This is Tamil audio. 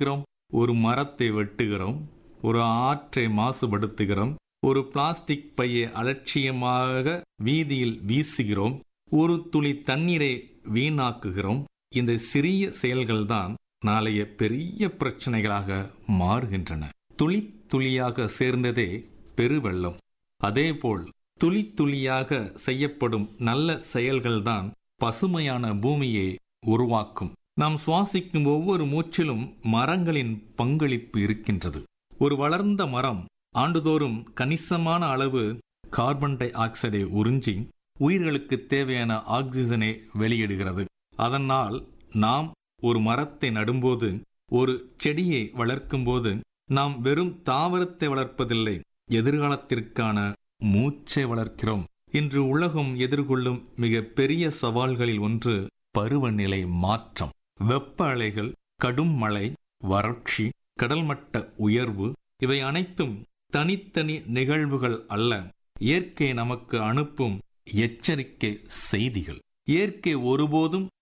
கொடுக்கிறோம் ஒரு மரத்தை வெட்டுகிறோம் ஒரு ஆற்றை மாசுபடுத்துகிறோம் ஒரு பிளாஸ்டிக் பையை அலட்சியமாக வீதியில் வீசுகிறோம் ஒரு துளி தண்ணீரை வீணாக்குகிறோம் இந்த சிறிய செயல்கள்தான் நாளைய பெரிய பிரச்சனைகளாக மாறுகின்றன துளி துளியாக சேர்ந்ததே பெருவெள்ளம் அதேபோல் துளி துளியாக செய்யப்படும் நல்ல செயல்கள்தான் பசுமையான பூமியை உருவாக்கும் நாம் சுவாசிக்கும் ஒவ்வொரு மூச்சிலும் மரங்களின் பங்களிப்பு இருக்கின்றது ஒரு வளர்ந்த மரம் ஆண்டுதோறும் கணிசமான அளவு கார்பன் டை ஆக்சைடை உறிஞ்சி உயிர்களுக்கு தேவையான ஆக்சிஜனை வெளியிடுகிறது அதனால் நாம் ஒரு மரத்தை நடும்போது ஒரு செடியை வளர்க்கும்போது நாம் வெறும் தாவரத்தை வளர்ப்பதில்லை எதிர்காலத்திற்கான மூச்சை வளர்க்கிறோம் இன்று உலகம் எதிர்கொள்ளும் மிக பெரிய சவால்களில் ஒன்று பருவநிலை மாற்றம் வெப்ப அலைகள் கடும் மழை வறட்சி கடல்மட்ட உயர்வு இவை அனைத்தும் தனித்தனி நிகழ்வுகள் அல்ல இயற்கை நமக்கு அனுப்பும் எச்சரிக்கை செய்திகள் இயற்கை ஒருபோதும்